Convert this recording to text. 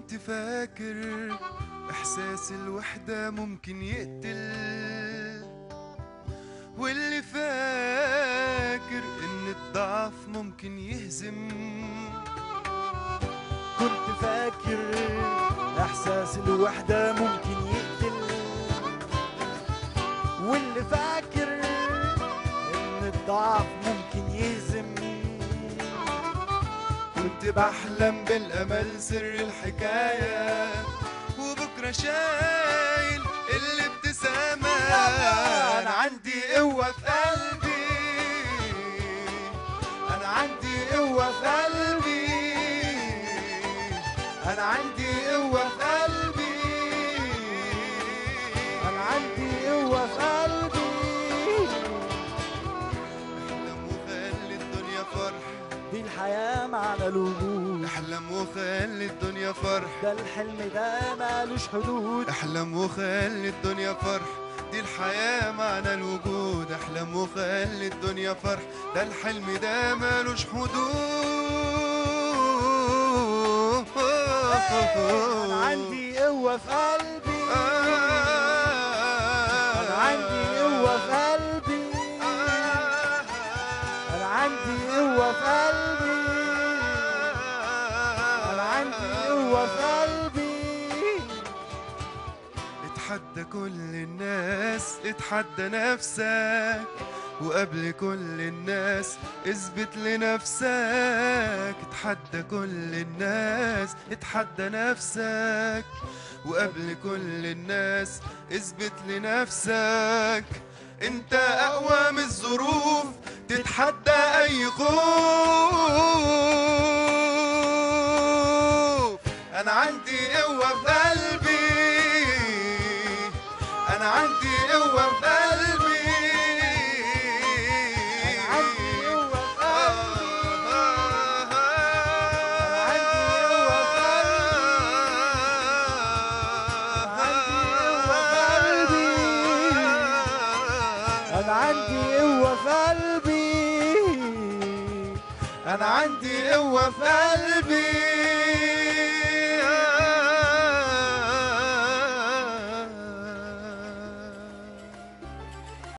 كنت فاكر إحساس الوحدة ممكن يقتل واللي فاكر إن الضعف ممكن يهزم كنت فاكر احساس الوحدة ممكن يقتل واللي فاكر ان الضعف ممكن يهزم كنت بحلم بالأمل سر الحكاية وبكرة شايل الابتسامة أنا عندي قوة في قلبي أنا عندي قوة في قلبي أنا عندي قوة في قلبي انا عندي قوة في قلبي احلم وخلي الدنيا فرح دي الحياة معنى الوجود احلم وخلي الدنيا فرح ده الحلم ده مالوش حدود احلم وخلي الدنيا فرح دي الحياة معنى الوجود احلم وخلي الدنيا فرح ده الحلم ده مالوش حدود انا عندي قوة في قلبي انا عندي قوة في قلبي انا عندي قوة في قلبي انا عندي قوة في قلبي اتحدى كل الناس اتحدى نفسك وقبل كل الناس اثبت لنفسك اتحدى كل الناس اتحدى نفسك وقبل كل الناس اثبت لنفسك انت اقوى من الظروف تتحدى اي خوف انا عندي قوة في قلبي انا عندي قوة في قلبي عندي قوة في انا عندي قوة في قلبي انا عندي قوة في قلبي